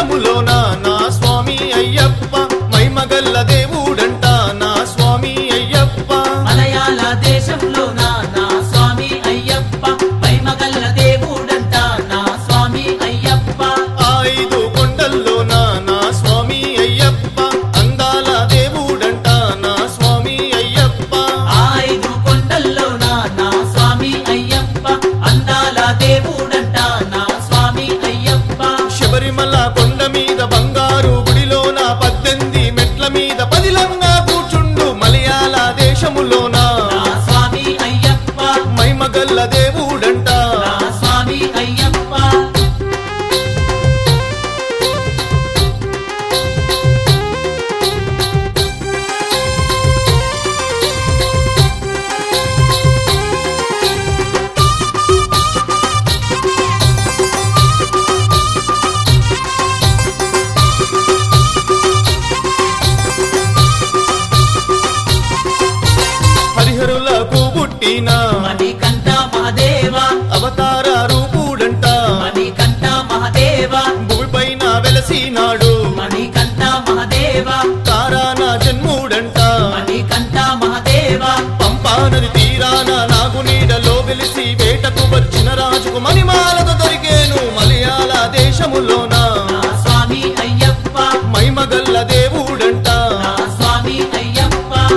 దేశములోన నా స్వామి అయ్యప్ప మైమగల్ల దేవుడంట నా స్వామి అయ్యప్ప మలయాళ దేశంలో నా నా స్వామి అయ్యప్ప పైమగల్ల దేవుడంట నా స్వామి అయ్యప్ప ఐదు కొండల్లోన నా స్వామి అయ్యప్ప అందాల దేవుడంట నా స్వామి అయ్యప్ప ఆ ఐదు కొండల్లో నా నా స్వామి అయ్యప్ప అందాల దేవుడంట నా స్వామి అయ్యప్ప శబరిమల కొండ మీద బంగారు గుడిలోన పద్దెనిమిది మెట్ల మీద పదిలంగా కూర్చుండు మలయాళ దేశములోన నా స్వామి అయ్యప్ప మైమగల్ల దేవుడంట నా స్వామి అయ్యప్ప హరిహరులకు పుట్టిన మణికంఠ మహదేవ అవతార రూపుడంట మణికంఠ మహదేవ భూమిపైన వెలసినాడు మణికంఠ మహదేవ తారాన జన్ముడంట మణికంఠ మహదేవ పంపా నది తీరాన నాగునీడలో వెలిసి వేటకు వచ్చిన రాజుకు మణిమాలతో దొరికేను మలయాళ దేశములోన నా స్వామి అయ్యప్ప మైమగల్ల దేవుడంట నా స్వామి అయ్యప్ప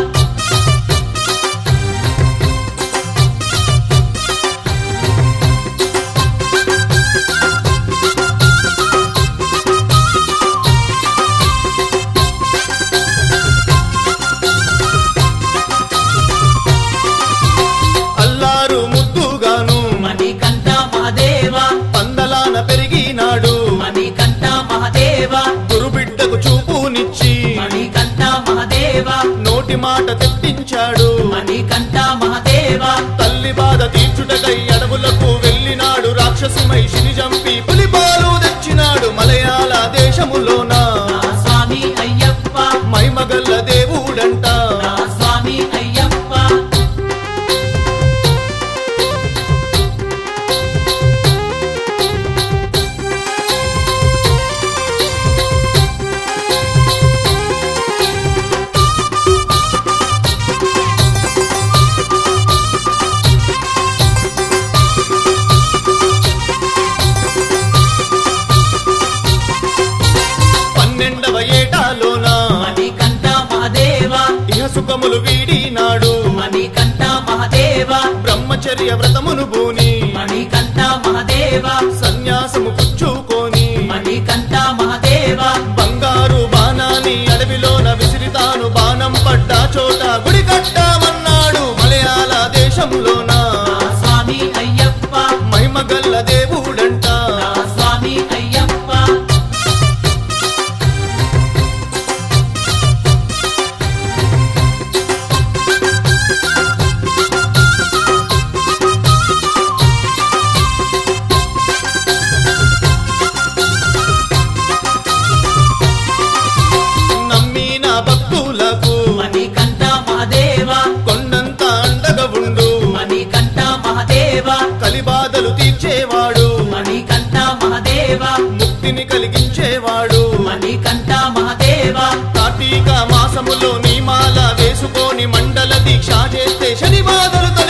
అల్లారు ముద్దుగాను మణికంఠ మహదేవ పందలాన పెరిగినాడు మణికంఠ మహదేవ గురుబిడ్డకు చూపునిచ్చి మణికంఠ మహదేవ నోటి మాట తెప్పించాడు మణికంఠ మహదేవ తల్లి బాధ తీర్చుటకై అడవులకు వెళ్ళినాడు రాక్షసుమై శిని చంపి పులిపాలు తెచ్చినాడు మలయాళ దేశములోన నా స్వామి అయ్యప్ప మైమగల్ల దేవుడంట నా స్వామి అయ్యప్ప పన్నెండవ ఏటాలోన మణికంఠ మహదేవ ఇహ సుఖములు వీడినాడు మణికంఠ మహదేవ బ్రహ్మచర్య వ్రతమును బూని మణికంఠ మహదేవ సన్యాసము పుచ్చుకొని మణికంఠ మహదేవ బంగారు బాణాన్ని అడవిలోన విసిరితాను బాణం పడ్డా చోట గుడి కట్టామన్నాడు మలయాళ దేశంలోన నా స్వామి అయ్యప్ప మహిమగల్ల దేవుడంట నా స్వామి అయ్యప్ప నమ్మిన భక్తులకు మణికంఠ మహదేవ కొండంత అండగా ఉండు మణికంఠ మహదేవ కలిబాధలు తీర్చేవాడు మణికంఠ మహదేవ ముక్తిని కలిగించేవాడు మణికంఠ మహదేవ కార్తీక మాసములో నీ మాల వేసుకొని మండల దీక్ష చేస్తే శని బాధలు